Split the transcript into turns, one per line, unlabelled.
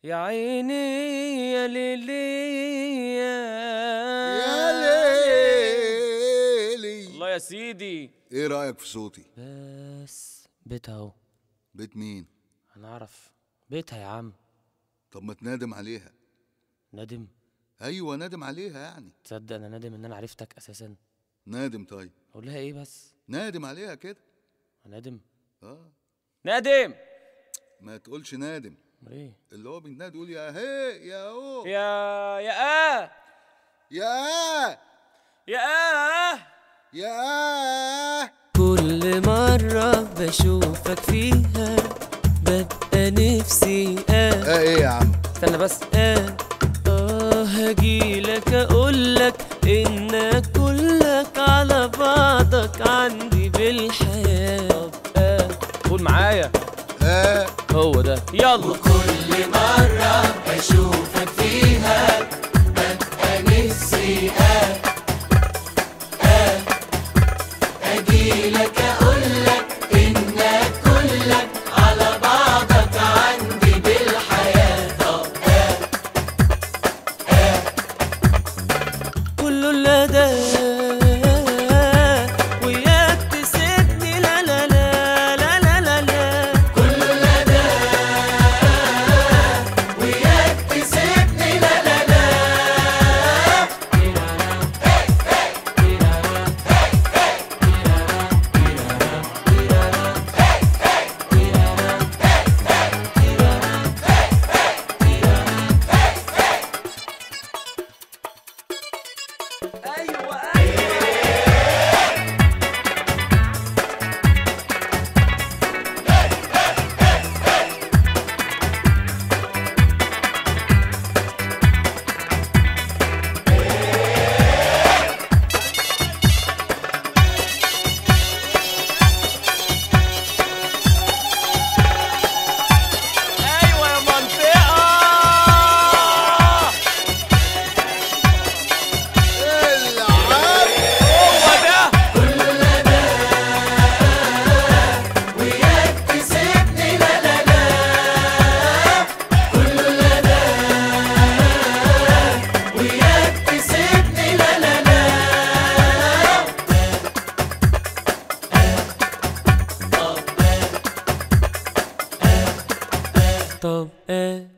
يا عيني يا ليلي
يا ليلي
الله يا سيدي
ايه رايك في صوتي
بس بيتها اهو
بيت مين
هنعرف بيتها يا عم
طب ما تنادم عليها
ندم
ايوه نادم عليها يعني
تصدق انا ندم ان انا عرفتك اساسا
نادم طيب
اقول لها ايه بس
نادم عليها كده
ندم
اه
ندم
ما تقولش نادم
امال ايه
اللي هو بينادي يقول يا هي يا هو
يا يا اه
يا
يا اه
يا
كل مرة بشوفك فيها ببقى نفسي اه
اه ايه يا عم
استنى بس اه اه هجيلك اقولك انك كلك على بعضك عندي بالحياة طب اه قول معايا
اه
هو ده يلا كل مرة بشوفك فيها ببقى نفسي اه اه اجيلك اقولك انك كلك على بعضك عندي بالحياة طب اه اه كله لدى وياك تسيبني لا لا لا لا لا لا لا كله لدى وياك تسيبني لا لا لا ايوه ايوه ايوه يا منطقه
العب
هو ده وياك تسيبني لا لا لا كل لدى وياك تسيبني لا لا لا طب ايه